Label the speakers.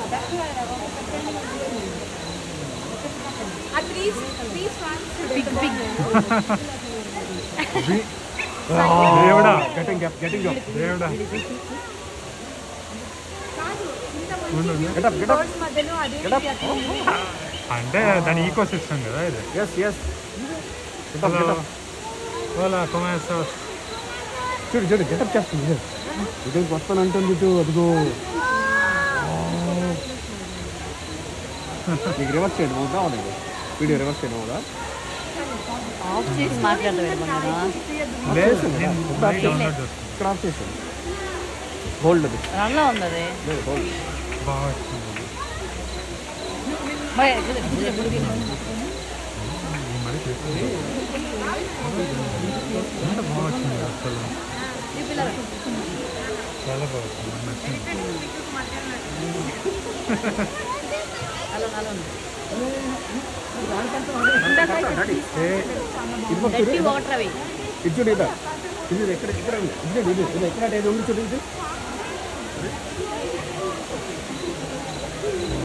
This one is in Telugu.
Speaker 1: ఆ threes threes ones
Speaker 2: big big
Speaker 3: దేవుడా
Speaker 4: గెటింగ్ గెప్ గెటింగ్ గెప్
Speaker 3: దేవుడా
Speaker 1: కాదు ఇంత
Speaker 3: ఉండు, ఉండు.
Speaker 4: గెటప్ గెటప్
Speaker 1: రోడ్స్ మధ్యలో అదే
Speaker 4: Get up.
Speaker 1: అట్లా ఉంది.
Speaker 3: అంటే దాని ఈకో సిస్టమ్ కదా ఇది
Speaker 4: yes yes getup
Speaker 3: hello
Speaker 4: getup
Speaker 3: ఓలా కొమేస్తా
Speaker 4: చూడు చూడు గెటప్ చేస్తుంది చూడు. ఇక్కడికి వస్తానంటుంది ఇటు అదిగో నీకు రివర్స్ చేయడం అవుతా నీకు వీడియో రివర్స్ చేయడం అవుదా
Speaker 2: ఆఫ్ చేసి మాట్లాడతాడు కదా
Speaker 3: లేదు నేను మళ్ళీ డౌన్లోడ్ చేస్తాను
Speaker 4: ఇక్కడ ఆఫ్ చేసాను హోల్డ్ అది
Speaker 2: రన్లో ఉంది అది
Speaker 4: లేదు హోల్డ్
Speaker 3: బాగా వచ్చింది
Speaker 2: మరి గుడి- గుడి- గుడికి
Speaker 3: ఈ మరి చేస్తుంది ఎంత బాగా వచ్చింది అసలు చాలా బాగా వచ్చింది నాకు నచ్చింది
Speaker 2: అలా అలా ఉంది
Speaker 3: ఏ
Speaker 2: గట్టి వాటర్ అవి
Speaker 4: ఇది చూడు ఇదా ఇది ఎక్కడ ఇక్కడ ఉంది. ఇది చూడు ఇది ఇది ఎక్కడ ఇది ఉంది చూడు ఇది